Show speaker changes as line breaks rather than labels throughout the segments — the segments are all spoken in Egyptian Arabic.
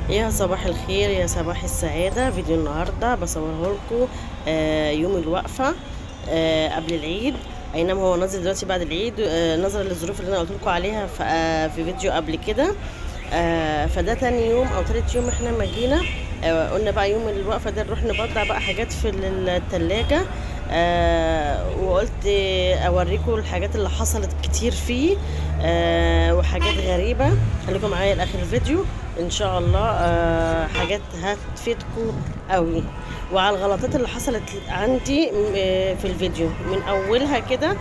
يا صباح الخير يا صباح السعادة فيديو النهاردة بصوره لكم آه، يوم الوقفة آه، قبل العيد اي نعم هو نازل دلوقتي بعد العيد آه، نظرا للظروف اللي انا قلت لكم عليها ف- آه، في فيديو قبل كده آه، فده تاني يوم او تالت يوم احنا ما جينا آه، قلنا بقى يوم الوقفة ده نروح نبضع بقى حاجات في التلاجة آه وقلت اوريكم الحاجات اللي حصلت كتير فيه آه وحاجات غريبة خليكم معايا لاخر الفيديو ان شاء الله آه حاجات هتفيدكم قوي وعلى الغلطات اللي حصلت عندي م- آه، في الفيديو من اولها كده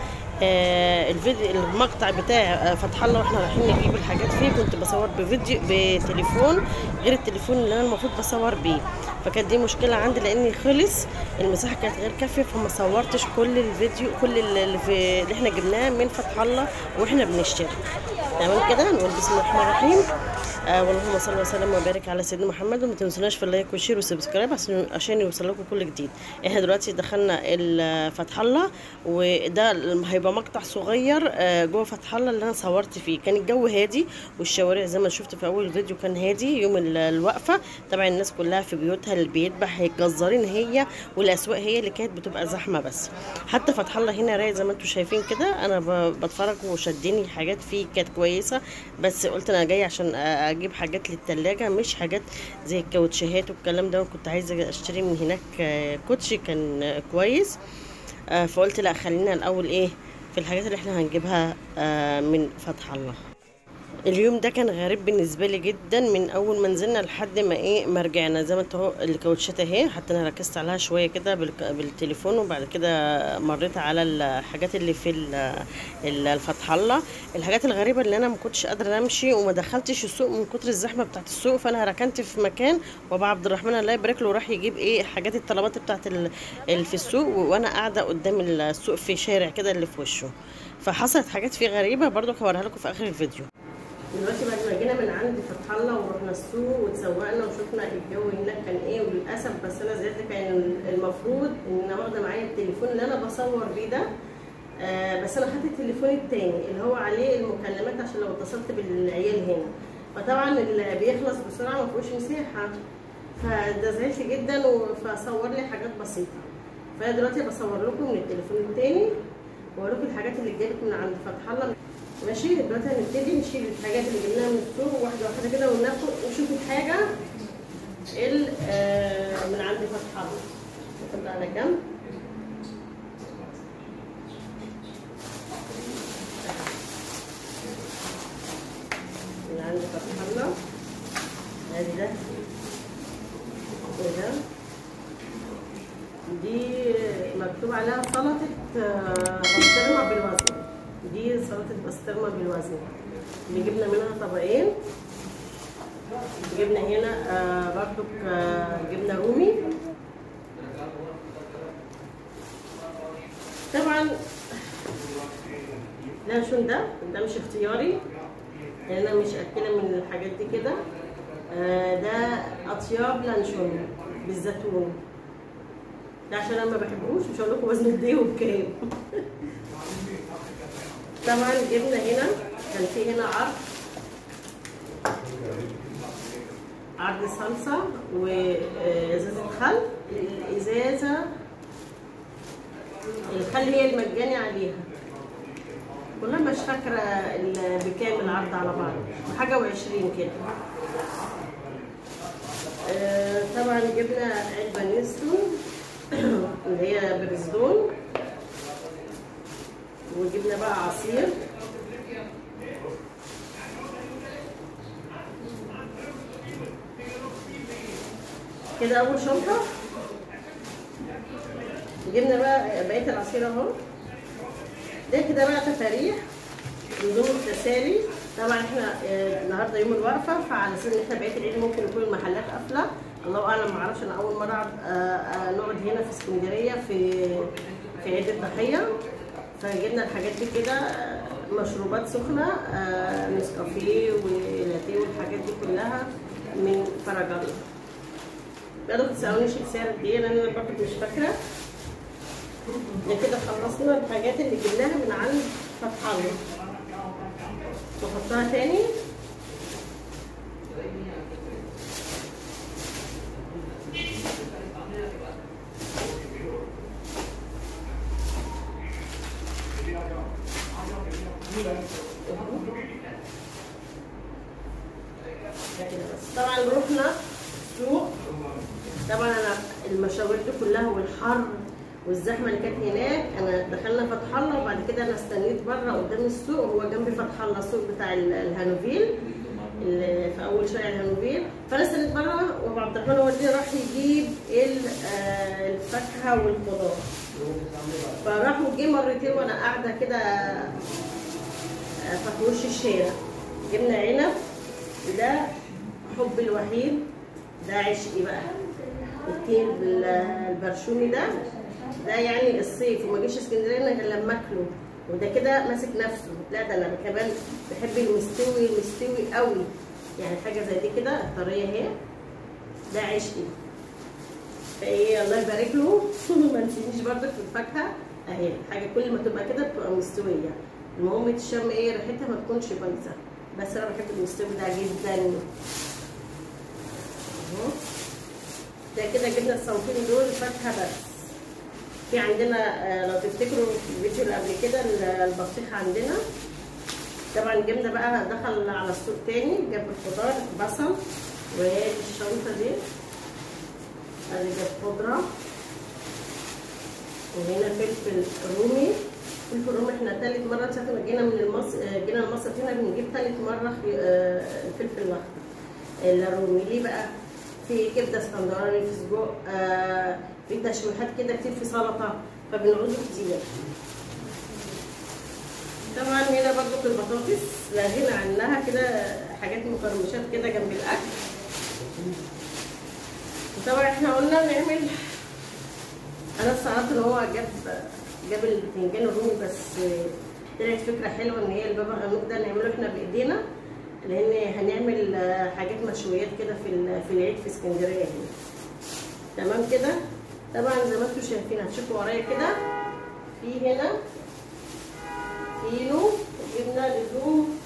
آه الفيديو المقطع بتاع آه، فتح الله واحنا رايحين نجيب الحاجات فيه كنت بصور بفيديو بتليفون غير التليفون اللي انا المفروض بصور بيه فكانت دي مشكله عندي لاني خلص المساحه كانت غير كافيه فما صورتش كل الفيديو كل اللي, في اللي احنا جبناه من فتح الله واحنا بنشتري تمام كده نقول بسم الله الرحمن الرحيم آه واللهم صل وسلم وبارك على سيدنا محمد وما تنسوناش في اللايك والشير والسبسكرايب عشان عشان يوصل لكم كل جديد احنا دلوقتي دخلنا ال- فتح الله وده ال- هيبقى مقطع صغير آه جوه فتح الله اللي انا صورت فيه كان الجو هادي والشوارع زي ما شفت في اول الفيديو كان هادي يوم ال- الوقفه طبعا الناس كلها في بيوتها اللي بيذبح الجزارين هي والاسواق هي اللي كانت بتبقى زحمه بس حتى فتح الله هنا رايق زي ما انتم شايفين كده انا ب- بتفرج وشدني حاجات فيه كانت كويسه بس قلت انا جاي عشان أ- اجيب حاجات للتلاجة مش حاجات زي الكاوتشيهات والكلام ده وكنت عايزه اشتري من هناك آه، كوتشي كان آه، كويس آه، فقلت لا خلينا الاول ايه في الحاجات اللي احنا هنجيبها آه، من فتح الله اليوم ده كان غريب بالنسبه لي جدا من اول ما نزلنا لحد ما ايه ما رجعنا زي ما انت اهو الكاوتشات اهي حتى انا ركزت عليها شويه كده بالك- بالتليفون وبعد كده مريت على الحاجات اللي في ال- ال- الفتح الله الحاجات الغريبه اللي انا ما كنتش قادره امشي وما دخلتش السوق من كتر الزحمه بتاعت السوق فانا ركنت في مكان وابو عبد الرحمن الله يبارك له راح يجيب ايه حاجات الطلبات بتاعت ال- اللي في السوق وانا قاعده قدام السوق في شارع كده اللي في وشه فحصلت حاجات فيه غريبه برضو هوريها لكم في اخر الفيديو دلوقتي بعد ما جينا من عند فتح الله ورحنا السوق واتسوقنا وشفنا الجو هناك كان ايه وللاسف بس انا زيادة كان المفروض ان انا واخده معايا التليفون اللي انا بصور بيه ده آه بس انا خدت التليفون التاني اللي هو عليه المكالمات عشان لو اتصلت بالعيال هنا فطبعا اللي بيخلص بسرعه ما فيهوش مساحه فده زعلت جدا و- فصور لي حاجات بسيطه فانا دلوقتي بصور لكم من التليفون التاني واوريكم الحاجات اللي اتجابت من عند فتح الله ماشي دلوقتي هنبتدي نشيل الحاجات اللي جبناها من السوق واحده واحده كده وناخد نشوف الحاجه ال- آه، من عند فتح الله ناخد على جنب من عند فتح الله ادي ده وده دي مكتوب عليها سلطة آه، بسطرمة بالوزن دي سلطة بسطرمة بالوزن اللي جبنا منها طبقين جبنا هنا آه، برضو آه، جبنة رومي طبعا لانشون ده ده مش اختياري لان انا مش اكله من الحاجات دي كده آه، ده اطياب لانشون بالزيتون ده عشان انا ما بحبوش مش هقول لكم وزن قد ايه وبكام طبعا جبنا هنا كان في هنا عرض عرض صلصه وازازه خل الازازه الخل هي المجاني عليها والله مش فاكره ال- بكام العرض على بعض حاجه وعشرين كده آه، طبعا جبنا علبه نستو اللي هي بريزدون وجبنا بقى عصير كده اول شنطه جبنا بقى بقيه العصير اهو ده كده بقى تفاريح نظام التسالي طبعا احنا آه، النهارده يوم الوقفه فعلى اساس ان احنا بقيه العيد ممكن يكون المحلات قافله الله اعلم ما اعرفش انا اول مره أقعد- آه، آه، نقعد هنا في اسكندريه في في عيد الضحيه فجبنا الحاجات دي كده آه، مشروبات سخنه آه، نسكافيه ولاتيه والحاجات دي كلها من فرج الله بقالوا تسألونيش السعر قد ايه لان انا برضه مش فاكره ده كده خلصنا الحاجات اللي جبناها من عند فتح الله نحطها تاني ده كده بس طبعا رحنا السوق طبعا انا المشاوير دي كلها والحر والزحمه اللي كانت هناك انا دخلنا فتح الله وبعد كده انا استنيت بره قدام السوق هو جنب فتح الله السوق بتاع ال- الهانوفيل اللي في اول شارع الهانوفيل فانا استنيت بره وابو عبد الرحمن هو اللي راح يجيب ال- آه، الفاكهه والخضار فراح وجه مرتين وانا قاعده كده آه، في وش الشارع جبنا عنب وده حبي الوحيد ده عشقي بقى التين بال- البرشومي ده ده يعني الصيف وما جيش اسكندريه إلا غير لما اكله وده كده ماسك نفسه لا ده انا كمان بحب المستوي المستوي قوي يعني حاجه زي دي كده الطريه اهي ده عشقي فايه الله يبارك له ما نسينيش برضك في الفاكهه اهي حاجه كل ما تبقى كده بتبقى مستويه المهم تشم ايه ريحتها ما تكونش بايظه بس انا بحب المستوي ده جدا اهو ده كده جبنا الصنفين دول فاكهه بس في عندنا آه، لو تفتكروا في الفيديو اللي قبل كده ال- البطيخ عندنا طبعا جبنا بقى دخل على السوق تاني جاب الخضار بصل وادي الشنطه دي ادي جاب خضره وهنا فلفل رومي فلفل رومي احنا تالت مره ساعه ما جينا من المصر جينا المصر هنا بنجيب تالت مره خي- آه، الفلفل الاخضر الرومي ليه بقى في كبده اسكندراني في سجق آه، في تشويحات كده كتير في سلطه فبنعوزه كتير طبعا هنا برضو في البطاطس لا غنى عنها كده حاجات مقرمشات كده جنب الاكل وطبعا احنا قلنا نعمل انا استغربت ان هو جاب جاب البتنجان الرومي بس طلعت فكره حلوه ان هي البابا غنوج ده نعمله احنا بايدينا لان هنعمل حاجات مشويات كده في ال- في العيد في اسكندريه هنا تمام كده طبعا زي ما انتم شايفين هتشوفوا ورايا كده في هنا فينو جبنا لزوم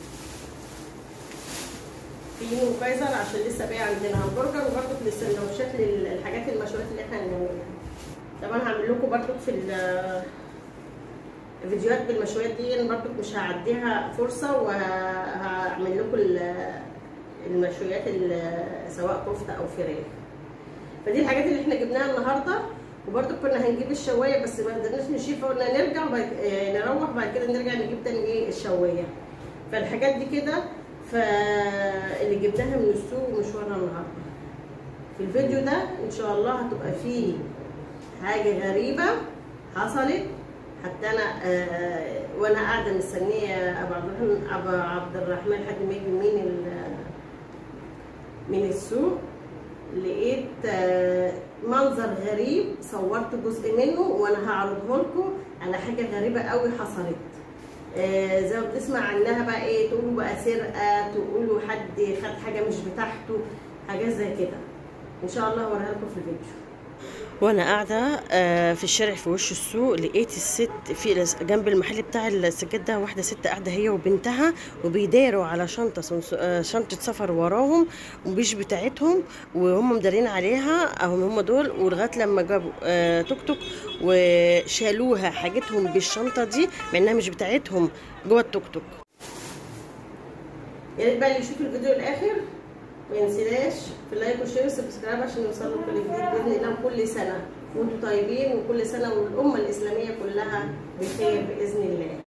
فينو كايزر عشان لسه باقي عندنا همبرجر وبرده للسندوتشات للحاجات المشويات اللي احنا هنعملها طبعا هعمل لكم برده في ال- الفيديوهات بالمشويات دي برده مش هعديها فرصه وهعمل لكم ال- المشويات ال- سواء كفته او فراخ فدي الحاجات اللي احنا جبناها النهارده وبرده كنا هنجيب الشوايه بس ما قدرناش نشيل فقلنا نرجع وبعد آه، نروح بعد كده نرجع نجيب تاني ايه الشوايه فالحاجات دي كده فاللي جبناها من السوق مشوارنا النهارده في الفيديو ده ان شاء الله هتبقى فيه حاجه غريبه حصلت حتى انا آه وانا قاعده مستنيه ابو عبد الرحمن ابو عبد الرحمن لحد ما يجي من ال- من السوق لقيت آه، منظر غريب صورت جزء منه وانا هعرضه لكم على حاجه غريبه قوي حصلت آه، زي ما بتسمع عنها بقى ايه تقولوا بقى سرقه تقولوا حد خد حاجه مش بتاعته حاجات زي كده ان شاء الله هوريها لكم في الفيديو وانا قاعده آه، في الشارع في وش السوق لقيت الست في جنب المحل بتاع السجاد ده واحده ست قاعده هي وبنتها وبيداروا على شنطه سمس- آه، شنطه سفر وراهم ومش بتاعتهم وهم مدارين عليها او هم دول ولغايه لما جابوا آه، توك توك وشالوها حاجتهم بالشنطه دي مع انها مش بتاعتهم جوه التوك توك يا ريت بقى اللي يشوف الفيديو الاخر ما ينسيناش في اللايك والشير والسبسكرايب عشان يوصلوا كل جديد باذن الله كل سنه وانتم طيبين وكل سنه والامه الاسلاميه كلها بخير باذن الله